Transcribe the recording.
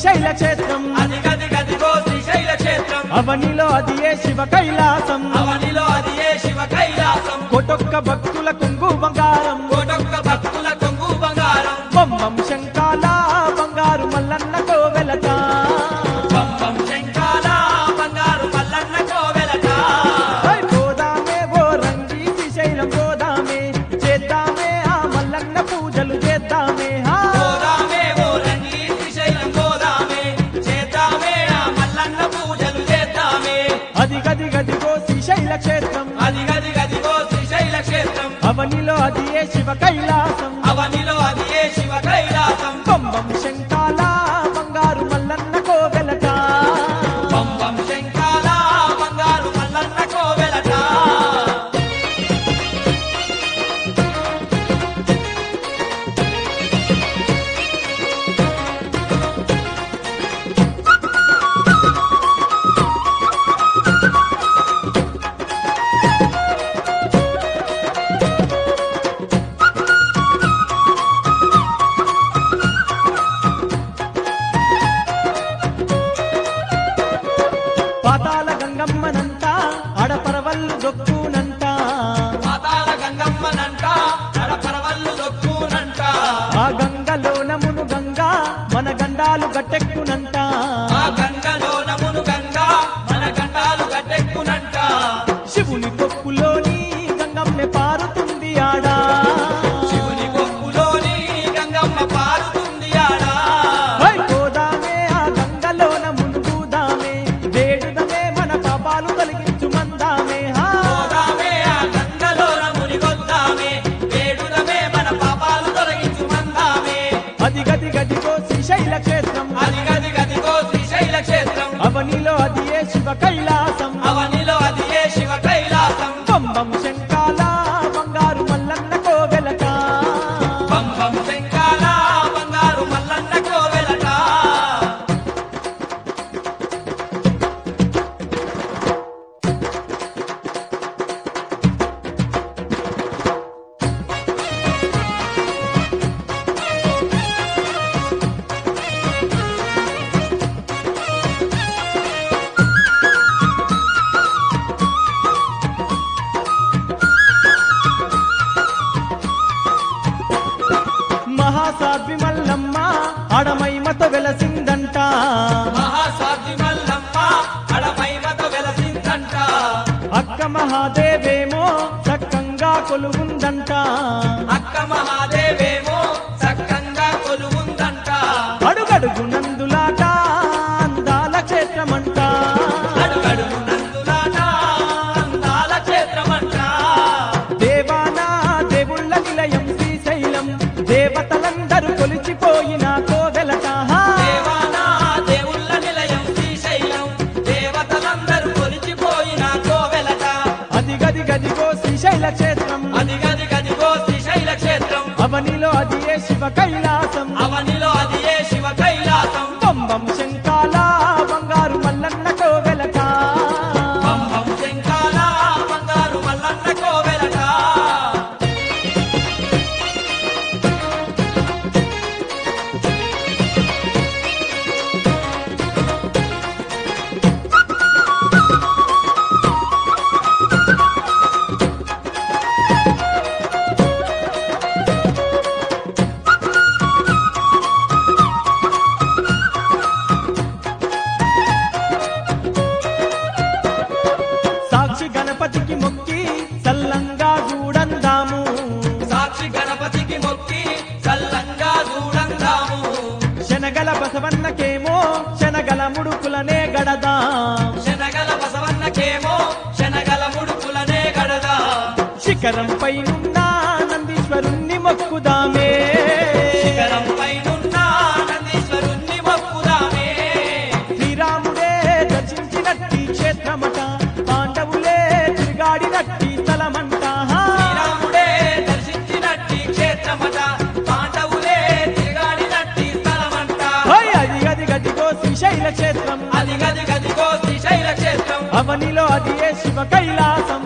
శ్రీశైల క్షేత్రం అది గది గదిగో శ్రీశైల క్షేత్రం అవనిలో అది ఏ శివ కైలాసం అవనిలో అది ఏ శివ కైలాసం కొటొక్క భక్తుల కుంగు బంగారం కోటొక్క భక్తుల కొంగు బంగారం బొమ్మం శంకాల బంగారు మల్లన్న కోవెలట పంపం శంకాల బంగారు మల్లన్న కోవెలట హై గోదామే ఓ రంగి శ్రీశైలం గోదామే చేద్దామే ఆ మల్లన్న పూజలు చేద్దామే హా గోదామే ఓ రంగి శ్రీశైలం గోదామే చేద్దామే ఆ మల్లన్న పూజలు చేద్దామే అది గది గదిగో శ్రీశైల క్షేత్రం అది గది గదిగో శ్రీశైల క్షేత్రం అవనిలో అది ఏ శివ కైలాసం అవనిలో అది ఏ శివ కైలాసం బొమ్మం శంకాల బంగారు మల్లన్న కోవెలట పంపం శంకాల బంగారు మల్లన్న కోవెలట పాతాల గంగమ్మనంట ఆడపరవల్లు దొక్కునంట పాతాళ గంగమ్మనంట నడపరవల్లు దొక్కునంట ఆ గంగలో నమును గంగా మన గండాలు గట్టెక్కునంట ఆ గంగలో నమును గంగా మన గండాలు గట్టెక్కునంట శివుని కొప్పులోని గంగమ్మె పారుతుంది ఆడా శివుని కొప్పులోని గంగమ్మ పారుతుంది ఆడా హై గోదామే ఆ గంగలోన మునుగుదామే వేడుదమే మన పాపాలు తొలగించు మందామే హా గోదామే ఆ గంగలో మునిగొద్దామే వేడుదమే మన పాపాలు తొలగించు మందామే అది గది గదిగో శ్రీశైల క్షేత్రం అది గది గదిగో శ్రీశైల క్షేత్రం అవనిలో అది ఏ శివ కైలాసం అవనిలో అది ఏ శివ కైలాసం బొమ్మం శంకాల బంగారు మల్లన్న కోవెలట పంపం శంకాల బంగారు మల్లన్న కోవెలట మహాసాధ్వి మల్లమ్మ ఆడమైమత వెలసిందంట మహాసాధ్వి మల్లమ్మ అడమైమత వెలసిందంట అక్క మహాదేవేమో చక్కంగా కొలువుందంట అక్క మహాదేవేమో చక్కంగా కొలువుందంట అడుగడుగు నందులాట అందాల క్షేత్రమంట అడుగడుగు నందులాట అందాల క్షేత్రమంట దేవానా దేవుళ్ళ నిలయం శ్రీశైలం దేవతలందరూ కొలిచిపోయిన కోవెలట హా. దేవానా దేవుళ్ళ నిలయం శ్రీశైలం దేవతలందరూ కొలిచిపోయిన కోవెలట అది గది గదిగో శ్రీశైల క్షేత్రం అది గది గదిగో శ్రీశైల క్షేత్రం అవనిలో అది ఏ శివ కైలాసం అవనిలో అది ఏ శివ కైలాసం బొమ్మం శంకాల బంగారు మల్లన్న కోవెలట పంపం శంకాల బంగారు మల్లన్న కోవెలట సాక్షి గణపతికి మొక్కి సల్లంగా చూడందాము సాక్షి గణపతికి మొక్కి చల్లంగా చూడందాము శనగల బసవన్నకేమో శనగల ముడుకులనే గడదాం శనగల బసవన్నకేమో శనగల ముడుకులనే గడదా శిఖరం పైనున్న నందీశ్వరుణ్ణి మొక్కుదామే శిఖరం పైనున్న నందీశ్వరుణ్ణి మొక్కుదామే శ్రీరాముడే దర్శించినట్టి క్షేత్రమట పాండవులే తిరుగాడినట్టి స్థలమంట హా. శ్రీరాముడే దర్శించినట్టి క్షేత్రమట పాండవులే తిరగాడినట్టి స్థలమంట హోయ్ అది గది గదిగో శ్రీశైల క్షేత్రం అది గది గదిగో శ్రీశైల క్షేత్రం అవనిలో అది ఏ శివ కైలాసం